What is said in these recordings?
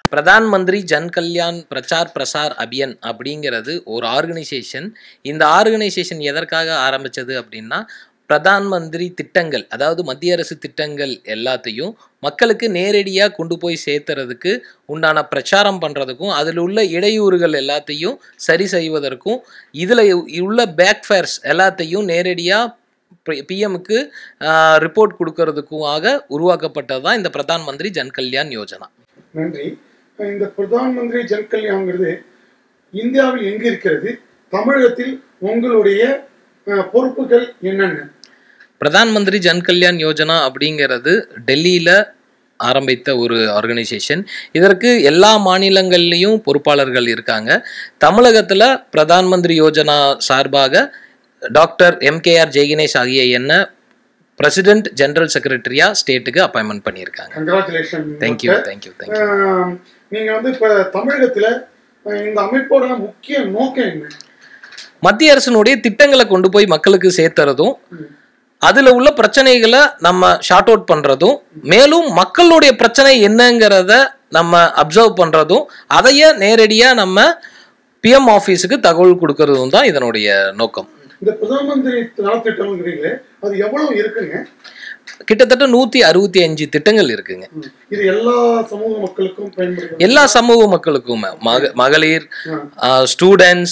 பிரதான் மந்திரி ஜன் கல்யாண் பிரச்சார் பிரசார் அபியன் அப்படிங்கிறது ஒரு ஆர்கனைசேஷன் இந்த ஆர்கனைசேஷன் எதற்காக ஆரம்பிச்சது அப்படின்னா பிரதான் மந்திரி திட்டங்கள் அதாவது மத்திய அரசு திட்டங்கள் எல்லாத்தையும் மக்களுக்கு நேரடியாக கொண்டு போய் சேர்த்துறதுக்கு உண்டான பிரச்சாரம் பண்ணுறதுக்கும் அதில் உள்ள இடையூறுகள் எல்லாத்தையும் சரி செய்வதற்கும் இதில் உள்ள பேக்ஃபேர்ஸ் எல்லாத்தையும் நேரடியாக பிஎம்க்கு ரிப்போர்ட் கொடுக்கறதுக்குமாக உருவாக்கப்பட்டது தான் இந்த பிரதான் மந்திரி ஜன் கல்யாண் யோஜனா நன்றி இந்த பிரதான் மந்திரி ஜன் கல்யாண்ங்கிறது இந்தியாவில் எங்க இருக்கிறது தமிழகத்தில் உங்களுடைய அஹ், பொறுப்புகள் என்னென்ன பிரதான் மந்திரி ஜன் கல்யாண் யோஜனா அப்படிங்கிறது டெல்லியில் ஆரம்பித்த ஒரு ஆர்கனைசேஷன் இதற்கு எல்லா மாநிலங்கள்லேயும் பொறுப்பாளர்கள் இருக்காங்க தமிழகத்தில் பிரதான் மந்திரி யோஜனா சார்பாக டாக்டர் எம்கேஆர் ஜெய்கணேஷ் ஆகிய என்ன பிரசிடென்ட் ஜெனரல் செக்ரட்டரியா ஸ்டேட்டுக்கு அப்பாயின்மெண்ட் பண்ணியிருக்காங்க கங்க்ராச்சுலேஷன் தேங்க்யூ தேங்க்யூ தேங்க்யூ நீங்க வந்து இப்ப தமிழகத்துல அஹ், இந்த அமைப்போட முக்கிய நோக்கம் என்ன மத்திய அரசினுடைய திட்டங்களை கொண்டு போய் மக்களுக்கு சேர்த்துறதும் ம். அதுல உள்ள பிரச்சனைகளை நம்ம ஷார்ட் அவுட் பண்றதும் மேலும் மக்களுடைய பிரச்சனை என்னங்கிறத நம்ம அப்சர்வ் பண்றதும் அதையே நேரடியா நம்ம பிஎம் ஆஃபீஸுக்கு தகவல் கொடுக்கறதும் தான் இதனுடைய நோக்கம் இந்த பிரதான் மந்திரி நலத்திட்டம்ங்கிறீங்களே அது எவ்வளவு இருக்குங்க கிட்டத்தட்ட நூத்தி அறுபத்தி அஞ்சு திட்டங்கள் இருக்குங்க ம். இது எல்லா சமூக மக்களுக்கும் பயன்படுகிறது எல்லா சமூக மக்களுக்கும் மக மகளிர் ஆ. ஸ்டூடெண்ட்ஸ்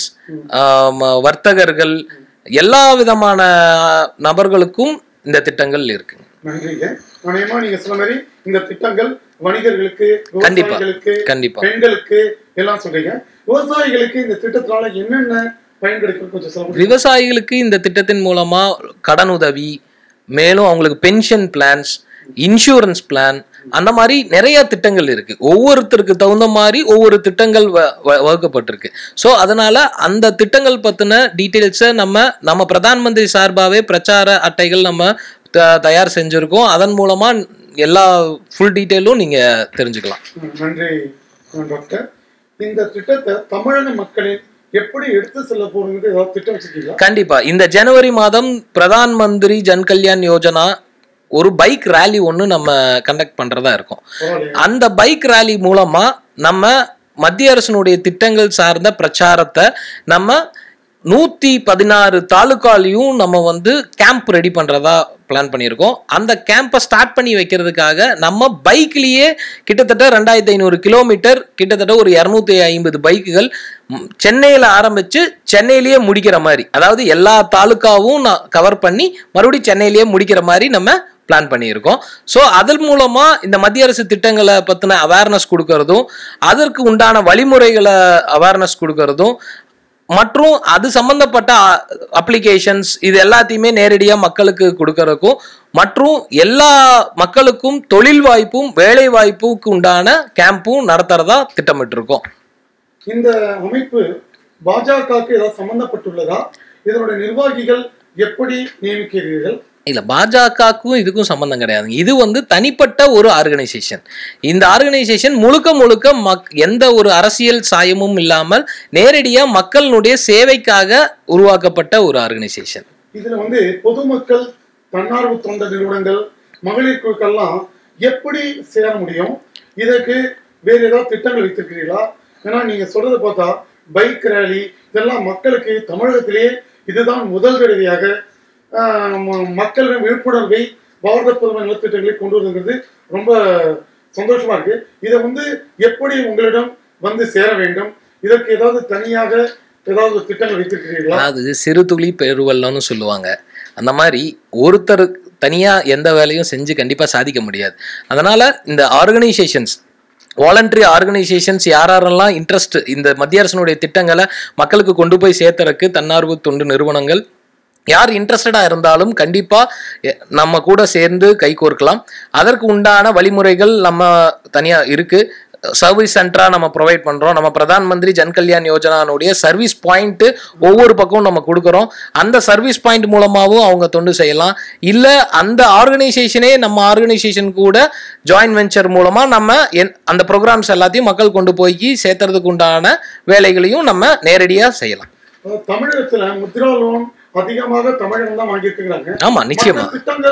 வர்த்தகர்கள் எல்லா விதமான நபர்களுக்கும் இந்த திட்டங்கள் இருக்குங்க நன்றிங்க நிச்சயமா நீங்க சொன்ன மாதிரி இந்த திட்டங்கள் வணிகர்களுக்கு கண்டிப்பா. விவசாயிகளுக்கு கண்டிப்பா பெண்களுக்கு எல்லாம் சொல்றீங்க விவசாயிகளுக்கு இந்த திட்டத்தினால என்னென்ன பயன் கிடைக்கும் கொஞ்சம் சொல்ல முடியும் விவசாயிகளுக்கு இந்த திட்டத்தின் மூலமா கடன் உதவி மேலும் அவங்களுக்கு பென்ஷன் பிளான்ஸ் இன்சூரன்ஸ் பிளான் அந்த மாதிரி நிறைய திட்டங்கள் இருக்கு ஒவ்வொருத்தருக்கு தகுந்த மாதிரி ஒவ்வொரு திட்டங்கள் வ- வ- வகுக்கப்பட்டிருக்கு ஸோ அதனால அந்த திட்டங்கள் பத்தின டீட்டெயில்ஸை நம்ம நம்ம பிரதான் மந்திரி சார்பாகவே பிரச்சார அட்டைகள் நம்ம த- தயார் செஞ்சிருக்கோம் அதன் மூலமா எல்லா ஃபுல் டீட்டெயிலும் நீங்க தெரிஞ்சுக்கலாம் ம், நன்றி ம், டாக்டர் இந்த திட்டத்தை தமிழக மக்களின் எப்படி எடுத்து செல்ல போறீங்க ஏதாவது திட்டம் வச்சிருக்கீங்களா கண்டிப்பா இந்த ஜனவரி மாதம் பிரதான் மந்திரி ஜன் கல்யாண் யோஜனா ஒரு பைக் ரேலி ஒன்று நம்ம கண்டக்ட் பண்றதா இருக்கும் பரவாயில்லையா அந்த பைக் ரேலி மூலமா நம்ம மத்திய அரசினுடைய திட்டங்கள் சார்ந்த பிரச்சாரத்தை நம்ம நூத்தி பதினாறு தாலுக்காலையும் நம்ம வந்து கேம்ப் ரெடி பண்றதா பிளான் பண்ணியிருக்கோம் அந்த கேம்பை ஸ்டார்ட் பண்ணி வைக்கிறதுக்காக நம்ம பைக்லயே கிட்டத்தட்ட ரெண்டாயிரத்தி ஐநூறு கிலோமீட்டர் கிட்டத்தட்ட ஒரு இரநூத்தி ஐம்பது பைக்குகள் ம், சென்னையில ஆரம்பிச்சு சென்னையிலேயே முடிக்கிற மாதிரி அதாவது எல்லா தாலுக்காவும் நான் கவர் பண்ணி மறுபடியும் சென்னையிலேயே முடிக்கிற மாதிரி நம்ம பிளான் பண்ணியிருக்கோம் ஸோ அதன் மூலமா இந்த மத்திய அரசு திட்டங்களை பத்தின அவேர்னஸ் கொடுக்கறதும் அதற்கு உண்டான வழிமுறைகளை அவேர்னஸ் கொடுக்கறதும் மற்றும் அது சம்பந்தப்பட்ட அப்ளிகேஷன்ஸ் இது எல்லாத்தையுமே நேரடியாக மக்களுக்கு கொடுக்கறதுக்கும் மற்றும் எல்லா மக்களுக்கும் தொழில் வாய்ப்பும் வேலை வாய்ப்புக்கு உண்டான கேம்பும் நடத்துறதா திட்டமிட்டிருக்கோம் இந்த அமைப்பு பாஜகவுக்கு ஏதாவது சம்பந்தப்பட்டுள்ளதா இதனுடைய நிர்வாகிகள் எப்படி நியமிக்கிறீர்கள் இல்ல பாஜகவுக்கும் இதுக்கும் சம்பந்தம் கிடையாதுங்க இது வந்து தனிப்பட்ட ஒரு ஆர்கனைசேஷன் இந்த ஆர்கனைசேஷன் முழுக்க முழுக்க மக் எந்த ஒரு அரசியல் சாயமும் இல்லாமல் நேரடியா மக்களுடைய சேவைக்காக உருவாக்கப்பட்ட ஒரு ஆர்கனைசேஷன் இதுல வந்து பொதுமக்கள் தன்னார்வ தொண்ட நிறுவனங்கள் மகளிர் குழுக்கள்லாம் எப்படி சேர முடியும் இதற்கு வேற ஏதாவது திட்டங்கள் வைத்திருக்கிறீர்களா ஏன்னா நீங்க சொல்றதை பார்த்தா பைக் ரேலி இதெல்லாம் மக்களுக்கு தமிழகத்திலேயே இதுதான் முதல் தடவையாக ஆஹ், ம- மக்களிடம் விழிப்புணர்வை பாரத பிரதமர் நலத்திட்டங்களை கொண்டு வருகிறது ரொம்ப சந்தோஷமா இருக்கு இதை வந்து எப்படி உங்களிடம் வந்து சேர வேண்டும் இதற்கு ஏதாவது தனியாக ஏதாவது திட்டங்கள் வைத்திருக்கிறீர்களா அதாவது சிறு துளி பெருவெள்ளம்னு சொல்லுவாங்க அந்த மாதிரி ஒருத்தர் தனியா எந்த வேலையும் செஞ்சு கண்டிப்பா சாதிக்க முடியாது அதனால இந்த ஆர்கனைசேஷன்ஸ் வாலண்டரி ஆர்கனைசேஷன்ஸ் யாரெல்லாம் இன்ட்ரெஸ்ட் இந்த மத்திய அரசினுடைய திட்டங்களை மக்களுக்கு கொண்டு போய் சேர்த்தறக்கு தன்னார்வ தொண்டு நிறுவனங்கள் யார் இன்ட்ரெஸ்டடாக இருந்தாலும் கண்டிப்பாக நம்ம கூட சேர்ந்து கை கோர்க்கலாம் அதற்கு உண்டான வழிமுறைகள் நம்ம தனியாக இருக்குது சர்வீஸ் சென்டராக நம்ம ப்ரொவைட் பண்ணுறோம் நம்ம பிரதான் மந்திரி ஜன் கல்யாண் யோஜனானுடைய சர்வீஸ் பாயிண்ட்டு ஒவ்வொரு பக்கமும் நம்ம கொடுக்குறோம் அந்த சர்வீஸ் பாயிண்ட் மூலமாகவும் அவங்க தொண்டு செய்யலாம் இல்லை அந்த ஆர்கனைசேஷனே நம்ம ஆர்கனைசேஷன் கூட ஜாயின்ட் வெஞ்சர் மூலமாக நம்ம என் அந்த ப்ரோக்ராம்ஸ் எல்லாத்தையும் மக்கள் கொண்டு போய் சேர்த்துறதுக்கு உண்டான வேலைகளையும் நம்ம நேரடியாக செய்யலாம் அஹ் தமிழகத்துல முத்ரா லோன் அதிகமாக தமிழகம் தான் வாங்கியிருக்கிறாங்க ஆமாம் நிச்சயமா மற்ற திட்டங்கள்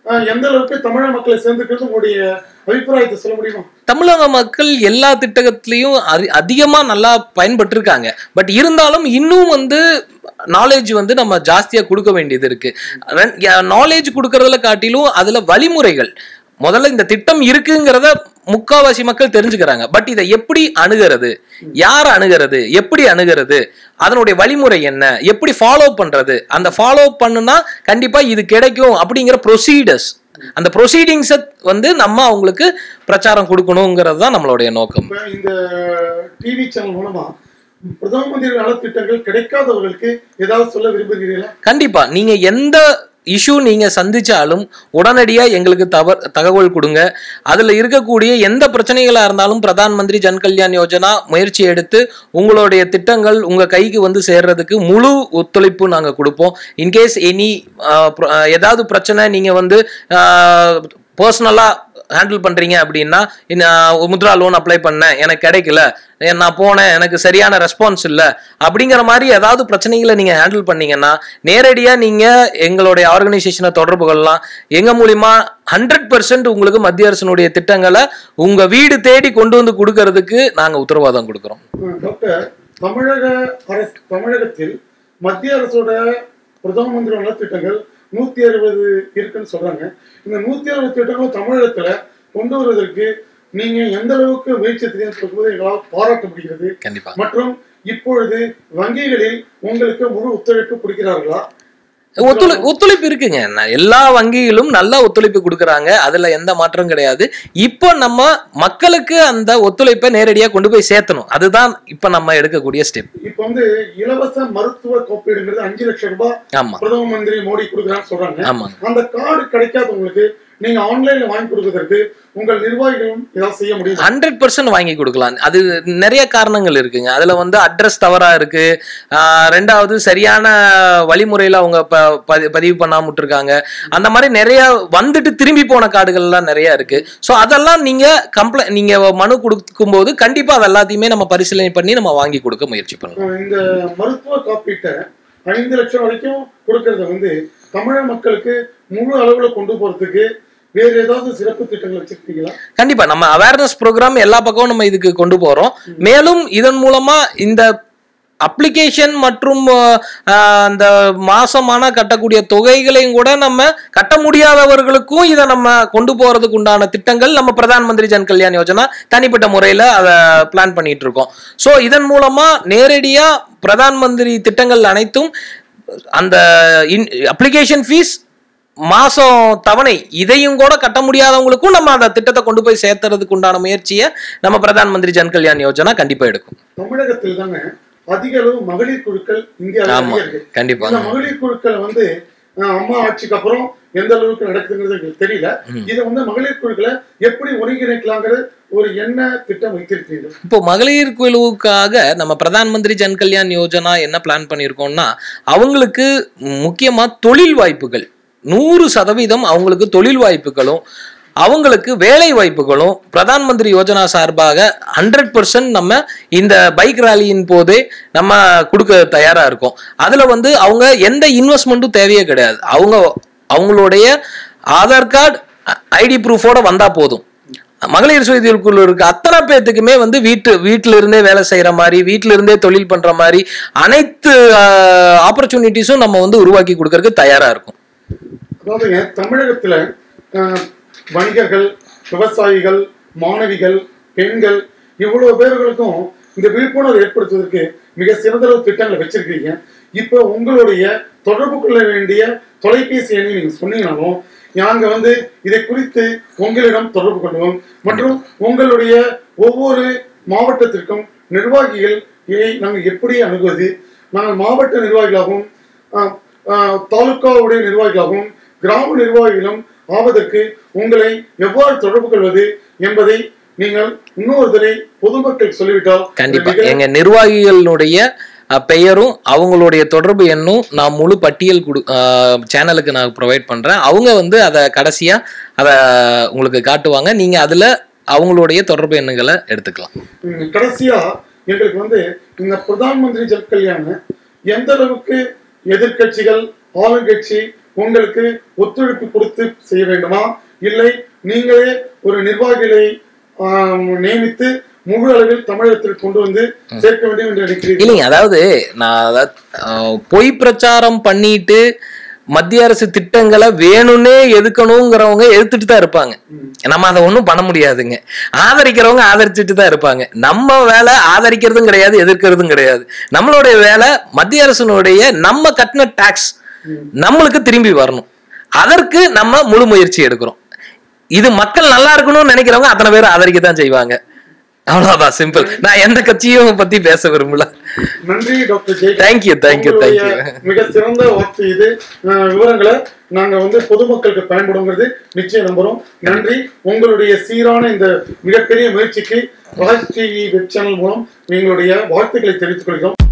அஹ், எந்த அளவுக்கு தமிழக மக்களை சேர்ந்துக்கிறது உங்களுடைய அபிப்பிராயத்தை சொல்ல முடியுமா தமிழக மக்கள் எல்லா திட்டத்திலையும் அதி- அதிகமா நல்லா பயன்பட்டிருக்காங்க பட் இருந்தாலும் இன்னும் வந்து நாலேஜ் வந்து நம்ம ஜாஸ்தியா கொடுக்க வேண்டியது இருக்கு நாலேஜ் கொடுக்கறதுல காட்டிலும் அதுல வழிமுறைகள் முதல்ல இந்த திட்டம் இருக்குங்கிறத முக்காவாசி மக்கள் தெரிஞ்சுக்கிறாங்க பட் இதை எப்படி அணுகிறது யார் அணுகிறது எப்படி அணுகிறது அதனுடைய வழிமுறை என்ன எப்படி ஃபாலோ பண்றது அந்த ஃபாலோ பண்ணுனா கண்டிப்பா இது கிடைக்கும் அப்படிங்கிற ப்ரொசீடர்ஸ் அந்த ப்ரொசீடிங்ஸை வந்து நம்ம அவங்களுக்கு பிரச்சாரம் கொடுக்கணுங்கிறது தான் நம்மளுடைய நோக்கம் இப்ப இந்த டிவி சேனல் மூலமா பிரதம மந்திரி நலத்திட்டங்கள் கிடைக்காதவர்களுக்கு ஏதாவது சொல்ல விரும்புகிறீர்களா கண்டிப்பா நீங்க எந்த இஷ்யூ நீங்க சந்திச்சாலும் உடனடியா எங்களுக்கு தவ தகவல் கொடுங்க அதுல இருக்கக்கூடிய எந்த பிரச்சனைகளா இருந்தாலும் பிரதான் மந்திரி ஜன் கல்யாண் யோஜனா முயற்சி எடுத்து உங்களுடைய திட்டங்கள் உங்க கைக்கு வந்து சேர்றதுக்கு முழு ஒத்துழைப்பு நாங்க கொடுப்போம் இன்கேஸ் எனி ஏதாவது பிரச்சனை நீங்க வந்து பர்சனலா ஹேண்டில் பண்றீங்க அப்படின்னா இந்த முத்ரா லோன் அப்ளை பண்ணேன் எனக்கு கிடைக்கல ஏ, நான் போனேன் எனக்கு சரியான ரெஸ்பான்ஸ் இல்லை அப்படிங்கிற மாதிரி ஏதாவது பிரச்சனைகளை நீங்க ஹேண்டில் பண்ணீங்கன்னா நேரடியா நீங்க எங்களுடைய ஆர்கனைசேஷனை தொடர்பு கொள்ளலாம் எங்க மூலியமா ஹண்ட்ரட் பர்சன்ட் உங்களுக்கு மத்திய அரசினுடைய திட்டங்களை உங்க வீடு தேடி கொண்டு வந்து கொடுக்கறதுக்கு நாங்க உத்தரவாதம் கொடுக்குறோம் அஹ் டாக்டர் தமிழக அரசு தமிழகத்தில் மத்திய அரசோட பிரதம மந்திரி நலத்திட்டங்கள் நூத்தி அறுபது இருக்குன்னு சொல்றாங்க இந்த நூத்தி அறுபது திட்டங்களும் தமிழகத்துல கொண்டு வருவதற்கு நீங்க எந்த அளவுக்கு முயற்சி தெரிவிப்பது எங்களால் பாராட்ட முடிகிறது கண்டிப்பா மற்றும் இப்பொழுது வங்கிகளில் உங்களுக்கு முழு ஒத்துழைப்பு கொடுக்கிறார்களா ஒத்துழை ஒத்துழைப்பு இருக்குங்க நான் எல்லா வங்கிகளும் நல்ல ஒத்துழைப்பு கொடுக்குறாங்க அதுல எந்த மாற்றம் கிடையாது இப்போ நம்ம மக்களுக்கு அந்த ஒத்துழைப்பை நேரடியா கொண்டு போய் சேர்த்தணும் அதுதான் இப்போ நம்ம எடுக்கக்கூடிய ஸ்டெப் இப்ப வந்து இலவச மருத்துவ காப்பீடுங்கிறது அஞ்சு லட்சம் ரூபாய் ஆமா பிரதம மந்திரி மோடி கொடுக்குறான்னு சொல்றாங்க ஆமாங்க அந்த கார்டு கிடைக்காதவங்களுக்கு நீங்க ஆன்லைன்ல வாங்கி கொடுக்கறதுக்கு உங்கள் நிர்வாகிகளும் ஏதாவது செய்ய முடியும் ஹண்ட்ரட் பர்சன்ட் வாங்கி கொடுக்கலாம் அது நிறைய காரணங்கள் இருக்குங்க அதுல வந்து அட்ரஸ் தவறா இருக்கு ஆஹ் ரெண்டாவது சரியான வழிமுறையில அவங்க ப- பதி- பதிவு பண்ணாம விட்டுருக்காங்க அந்த மாதிரி நிறைய வந்துட்டு திரும்பி போன கார்டுகள்லாம் நிறைய இருக்கு ஸோ அதெல்லாம் நீங்க கம்ப்ளை நீங்க மனு கொடுக்கும்போது கண்டிப்பா அது எல்லாத்தையுமே நம்ம பரிசீலனை பண்ணி நம்ம வாங்கி கொடுக்க முயற்சி பண்ணலாம் அஹ் இந்த மருத்துவ காப்பீட்டை ஐந்து லட்சம் வரைக்கும் கொடுக்கறத வந்து தமிழக மக்களுக்கு முழு அளவுல கொண்டு போறதுக்கு வேற ஏதாவது சிறப்பு திட்டங்கள் வச்சிருக்கீங்களா கண்டிப்பா நம்ம அவேர்னஸ் ப்ரோக்ராம் எல்லா பக்கமும் நம்ம இதுக்கு கொண்டு போறோம் மேலும் இதன் மூலமா இந்த அப்ளிகேஷன் மற்றும் அஹ், அந்த மாசமான கட்டக்கூடிய தொகைகளையும் கூட நம்ம கட்ட முடியாதவர்களுக்கும் இதை நம்ம கொண்டு போறதுக்கு உண்டான திட்டங்கள் நம்ம பிரதான் மந்திரி ஜன் கல்யாண் யோஜனா தனிப்பட்ட முறையில அதை பிளான் பண்ணிட்டு இருக்கோம் ஸோ இதன் மூலமா நேரடியா பிரதான் மந்திரி திட்டங்கள் அனைத்தும் அந்த அப்ளிகேஷன் ஃபீஸ் மாசம் தவணை இதையும் கூட கட்ட முடியாதவங்களுக்கும் நம்ம அந்த திட்டத்தை கொண்டு போய் சேர்த்துறதுக்கு உண்டான முயற்சியை நம்ம பிரதான் மந்திரி ஜன் கல்யாண் யோஜனா கண்டிப்பா எடுக்கும் தமிழகத்தில் தானே அதிக அளவு மகளிர் குழுக்கள் இந்தியாவில் ஆமா நிறைய இருக்கு கண்டிப்பா இந்த மகளிர் குழுக்கள் வந்து அஹ், அம்மா ஆட்சிக்கு அப்புறம் எந்த அளவுக்கு நடக்குதுங்கிறது எங்களுக்கு தெரியல ம். இதை வந்து மகளிர் குழுக்களை எப்படி ஒருங்கிணைக்கலாங்கிறது ஒரு என்ன திட்டம் வைத்திருக்கீங்க இப்போ மகளிர் குழுவுக்காக நம்ம பிரதான் மந்திரி ஜன் கல்யாண் யோஜனா என்ன பிளான் பண்ணியிருக்கோம்னா அவங்களுக்கு முக்கியமா தொழில் வாய்ப்புகள் நூறு சதவீதம் அவங்களுக்கு தொழில் வாய்ப்புகளும் அவங்களுக்கு வேலை வாய்ப்புகளும் பிரதான் மந்திரி யோஜனா சார்பாக ஹண்ட்ரட் பர்சன்ட் நம்ம இந்த பைக் ரேலியின் போதே நம்ம கொடுக்க தயாரா இருக்கோம் அதுல வந்து அவங்க எந்த இன்வெஸ்ட்மெண்ட்டும் தேவையே கிடையாது அவங்க அவங்களுடைய ஆதார் கார்டு ஐடி ப்ரூஃபோட வந்தா போதும் மகளிர் சுய குழு இருக்க அத்தனை பேத்துக்குமே வந்து வீட்டு வீட்டில இருந்தே வேலை செய்யற மாதிரி வீட்டில இருந்தே தொழில் பண்ற மாதிரி அனைத்து ஆப்பர்ச்சுனிட்டிஸும் நம்ம வந்து உருவாக்கி கொடுக்கறதுக்கு தயாரா இருக்கும் அதாவதுங்க தமிழகத்துல அஹ், வணிகர்கள் விவசாயிகள் மாணவிகள் பெண்கள் இவ்வளவு பேர்களுக்கும் இந்த விழிப்புணர்வு ஏற்படுத்துவதற்கு மிக சிறந்தளவு திட்டங்களை வச்சிருக்கீங்க இப்போ உங்களுடைய தொடர்பு கொள்ள வேண்டிய தொலைபேசி எண்ணை நீங்க சொன்னீங்கனாலும் நாங்க வந்து இதை குறித்து உங்களிடம் தொடர்பு கொள்வோம் மற்றும் உங்களுடைய ஒவ்வொரு மாவட்டத்திற்கும் நிர்வாகிகள் இதை நாங்கள் எப்படி அணுகுவது நாங்கள் மாவட்ட நிர்வாகிகளாகவும் ஆஹ், ஆஹ், தாலுகாவுடைய நிர்வாகிகளாகவும் கிராம நிர்வாகிகளும் ஆவதற்கு உங்களை எவ்வாறு தொடர்பு கொள்வது என்பதை நீங்கள் இன்னொரு தடவை பொதுமக்கள் சொல்லிவிட்டால் கண்டிப்பா மிக- எங்க நிர்வாகிகளுடைய அஹ், பெயரும் அவங்களுடைய தொடர்பு எண்ணும் நான் முழு பட்டியல் கொடு சேனலுக்கு நான் ப்ரொவைட் பண்றேன் அவங்க வந்து அதை கடைசியா அதை உங்களுக்கு காட்டுவாங்க நீங்க அதுல அவங்களுடைய தொடர்பு எண்ணுகளை எடுத்துக்கலாம் ம், கடைசியா எங்களுக்கு வந்து இந்த பிரதான் மந்திரி ஜன் கல்யாண எந்த அளவுக்கு எதிர்க்கட்சிகள் ஆளுங்கட்சி உங்களுக்கு ஒத்துழைப்பு கொடுத்து செய்ய வேண்டுமா இல்லை நீங்களே ஒரு நிர்வாகிகளை ஆம், நியமித்து முழு அளவில் தமிழகத்தில் கொண்டு வந்து சேர்க்க வேண்டும் என்று நினைக்கிறீர்கள் இல்லைங்க அதாவது நான் அதாவது, அஹ், பொய் பிரச்சாரம் பண்ணிட்டு மத்திய அரசு திட்டங்களை வேணும்னே எதுக்கணுங்கிறவங்க எதிர்த்துட்டு தான் இருப்பாங்க நம்ம அதை ஒண்ணும் பண்ண முடியாதுங்க ஆதரிக்கிறவங்க ஆதரிச்சுட்டு தான் இருப்பாங்க நம்ம வேலை ஆதரிக்கிறதும் கிடையாது எதிர்க்கிறதும் கிடையாது நம்மளுடைய வேலை மத்திய அரசினுடைய நம்ம கட்டின டாக்ஸ் நம்மளுக்கு திரும்பி வரணும் அதற்கு நம்ம முழு முயற்சி எடுக்கிறோம் இது மக்கள் நல்லா இருக்கணும்னு நினைக்கிறவங்க அத்தனை பேர் ஆதரிக்க தான் செய்வாங்க அவ்வளவுதான் சிம்பிள் நான் எந்த கட்சியும் பத்தி பேச விரும்பல நன்றி doctor Jai Thank you, thank you, thank you. மிக சிறந்த வார்த்தை இது அஹ், விவரங்களை நாங்க வந்து பொதுமக்களுக்கு பயன்படுங்கிறது நிச்சயம் நம்புறோம் நன்றி உங்களுடைய சீரான இந்த மிகப்பெரிய முயற்சிக்கு ராஜ் டிவி வெப் சேனல் மூலம் எங்களுடைய வாழ்த்துக்களை தெரிவித்துக் கொள்கிறோம்